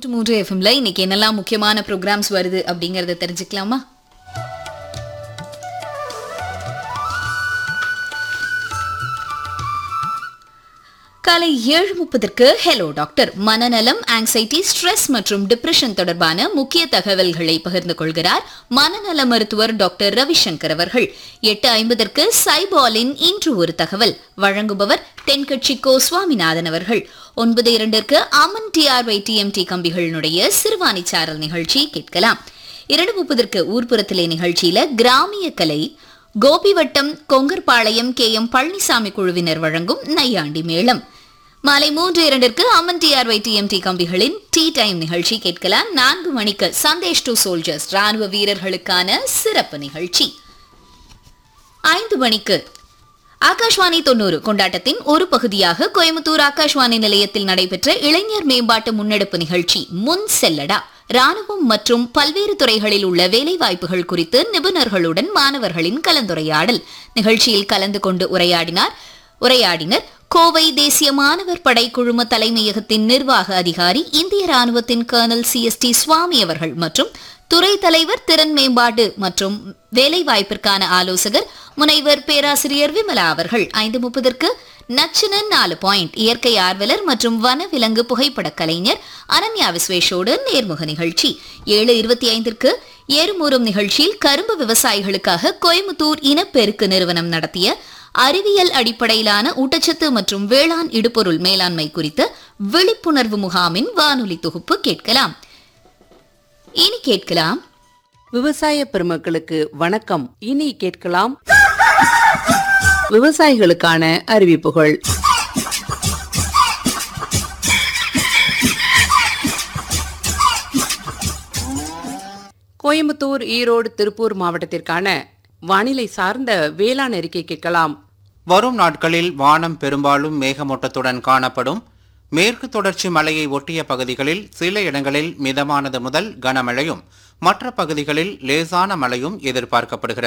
நூற்று மூன்று எஃப்எம்ல இன்னைக்கு என்னெல்லாம் முக்கியமான ப்ரோக்ராம்ஸ் வருது அப்படிங்கறத தெரிஞ்சுக்கலாமா காலை ஏழு முப்பதற்கு ஹலோ டாக்டர் மனநலம் ஆங்ஸைட்டி ஸ்ட்ரெஸ் மற்றும் டிப்ரெஷன் தொடர்பான முக்கிய தகவல்களை பகிர்ந்து கொள்கிறார் மனநல மருத்துவர் டாக்டர் ரவிசங்கர் அவர்கள் எட்டு ஐம்பதற்கு சைபாலின் இன்று ஒரு தகவல் வழங்குபவர் தென்கட்சி கோ சுவாமிநாதன் அவர்கள் ஒன்பது இரண்டிற்கு அமன் டிஆர்ஒய் டிஎம்டி கம்பிகளினுடைய சிறுவாணி சாரல் நிகழ்ச்சி கேட்கலாம் இரண்டு முப்பதற்கு ஊர்ப்புறத்திலே நிகழ்ச்சியில கிராமிய கலை கோபிவட்டம் கொங்கர்பாளையம் கே எம் பழனிசாமி குழுவினர் வழங்கும் நையாண்டி மேளம் மாலை மூன்று இரண்டிற்கு அமன் டிஆர்ஒய் டிஎம்டி கம்பிகளின் டீ டைம் நிகழ்ச்சி கேட்கலாம் நான்கு மணிக்கு சந்தேஷ் டு சோல்ஜர்ஸ் ராணுவ வீரர்களுக்கான சிறப்பு நிகழ்ச்சி ஐந்து மணிக்கு ஆகாஷ்வாணி தொண்ணூறு கொண்டாட்டத்தின் ஒரு பகுதியாக கோயம்புத்தூர் ஆகாஷ்வாணி நிலையத்தில் நடைபெற்ற இளைஞர் மேம்பாட்டு முன்னெடுப்பு நிகழ்ச்சி முன் செல்லடா ராணுவம் மற்றும் பல்வேறு துறைகளில் உள்ள வேலைவாய்ப்புகள் குறித்து நிபுணர்களுடன் மாணவர்களின் கலந்துரையாடல் நிகழ்ச்சியில் கலந்து கொண்டு உரையாடினார் உரையாடினர் கோவை தேசிய மாணவர் படை குழும தலைமையகத்தின் நிர்வாக அதிகாரி இந்திய ராணுவத்தின் colonel C S D Swami அவர்கள் மற்றும் துறை தலைவர் திறன் மேம்பாடு மற்றும் வேலைவாய்ப்பிற்கான ஆலோசகர் முனைவர் பேராசிரியர் விமலா அவர்கள் ஐந்து முப்பதற்கு நச்சினன் நாலு பாயிண்ட் இயற்கை ஆர்வலர் மற்றும் வனவிலங்கு புகைப்படக் கலைஞர் அனன்யா விஸ்வேஷோடு நேர்முக நிகழ்ச்சி ஏழு இருபத்தி ஐந்திற்கு ஏறுமூறும் நிகழ்ச்சியில் கரும்பு விவசாயிகளுக்காக கோயம்புத்தூர் இனப்பெருக்கு நிறுவனம் நடத்திய அறிவியல் அடிப்படையிலான ஊட்டச்சத்து மற்றும் வேளாண் இடுபொருள் மேலாண்மை குறித்த விழிப்புணர்வு முகாமின் வானொலி தொகுப்பு கேட்கலாம் இனி கேட்கலாம் விவசாய பெருமக்களுக்கு வணக்கம் இனி கேட்கலாம் விவசாயிகளுக்கான அறிவிப்புகள் கோயம்புத்தூர் ஈரோடு திருப்பூர் மாவட்டத்திற்கான வானிலை சார்ந்த வேளாண் அறிக்கை கேட்கலாம் வரும் நாட்களில் வானம் பெரும்பாலும் மேகமூட்டத்துடன் காணப்படும் மேற்கு தொடர்ச்சி மலையை ஒட்டிய பகுதிகளில் சில இடங்களில் மிதமானது முதல் கனமழையும் மற்ற பகுதிகளில் லேசான மழையும் எதிர்பார்க்கப்படுகிறது